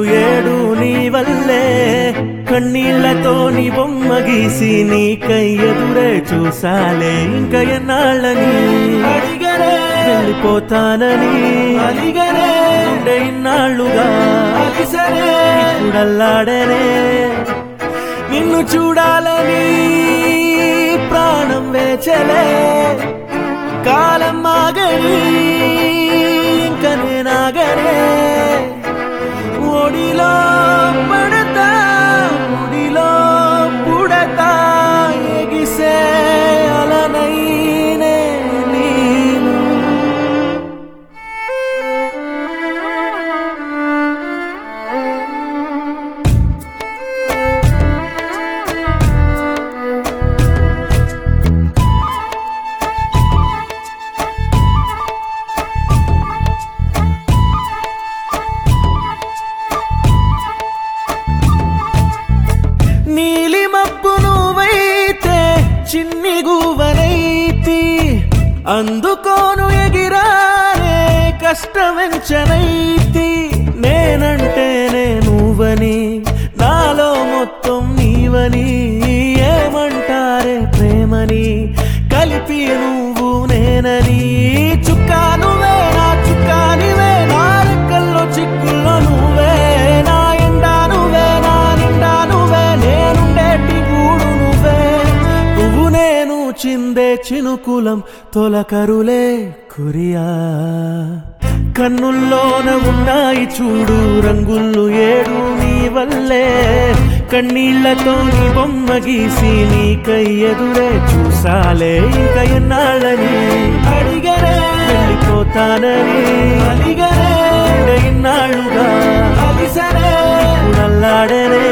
ఏడు నీ వల్లే కన్నీళ్లతో నీ బొమ్మ గీసి నీకై ఎదురే చూసాలే ఇంకా ఎన్నాళ్ళని అడిగరే వెళ్ళిపోతానని అడిగరే ఉండే ఇన్నాళ్ళుగా అలిసరే చూడల్లాడనే నిన్ను చూడాలని ప్రాణం వేచలే కాలం ఆగని ఇంక నేనాగనే ఒడిలో పడతా ఒడిలో పుడతా ఎగిసే అలనైనే నేను నీలి మబ్బు నువ్వైతే చిన్ని గువనైతి అందుకోను ఎగిరానే కష్టమెంచనైతి నేనంటేనే నువ్వని నాలో మొత్తం నీవని ఏమంటారే ప్రేమని కలిపి నువ్వు నేనని చుక్కా నువ్వే నా చుక్కా నీవే నా రెక్కల్లో చిక్కుల్లో నువ్వే నా ఎండా నువ్వే నా నిండా నువ్వే నేనుండేటి గూడు నువ్వే నువ్వు నేను చిందే చినుకులం తొలకరులే కురియా కన్నుల్లోన ఉన్నాయి చూడు రంగుళ్ళు ఏడు నీ వల్లే కన్నీళ్లతో నీ బొమ్మ గీసి నీకై ఎదురే చూసాలే ఇంకా ఎన్నాళ్ళని అడిగరే వెళ్ళిపోతానని అడిగరే ఉండే ఇన్నాళ్ళుగా అలిసరే చూడల్లాడనే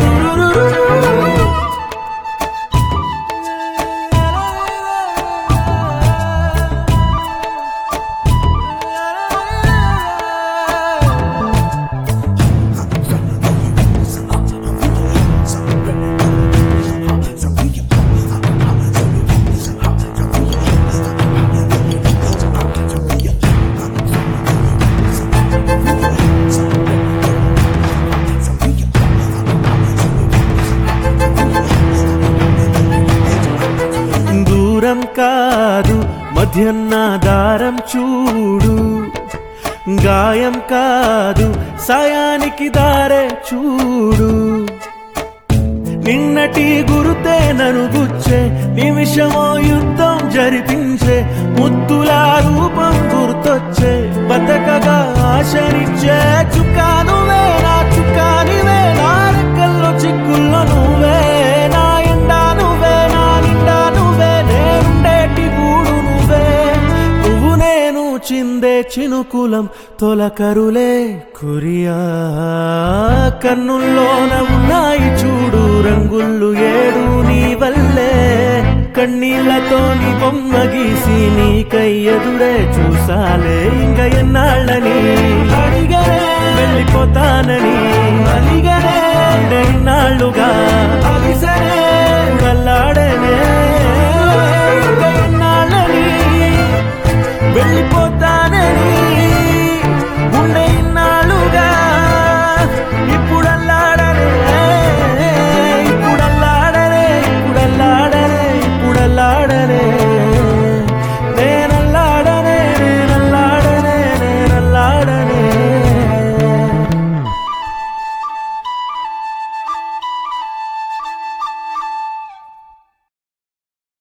దూరం కాదు మధ్యన్న దారం చూడు గాయం కాదు సాయానికి దారే చూడు నిన్నటి గురుతే నను గుచ్చే నిమిషమో యుద్ధం జరిపించే ముద్దుల రూపం గుర్తొచ్చే బతకగా ఆశనిచ్చే చుక్కానువే నా చుక్కానివే నా రెక్కల్లో చిక్కుల్లో నువ్వే నా ఎండా నువ్వే నా నిండా నువ్వే నేనుండేటి గూడు నువ్వే నువ్వు నేను చిందే చినుకులం తొలకరులే కురియా కన్నుల్లోన ఉన్నాయి చూడు రంగుళ్ళు ఏడు నీ వల్లే కన్నీళ్లతో నీ బొమ్మ గీసి నీకై ఎదురే చూసాలే ఇంకా ఎన్నాళ్ళని అడిగరే వెళ్ళిపోతానని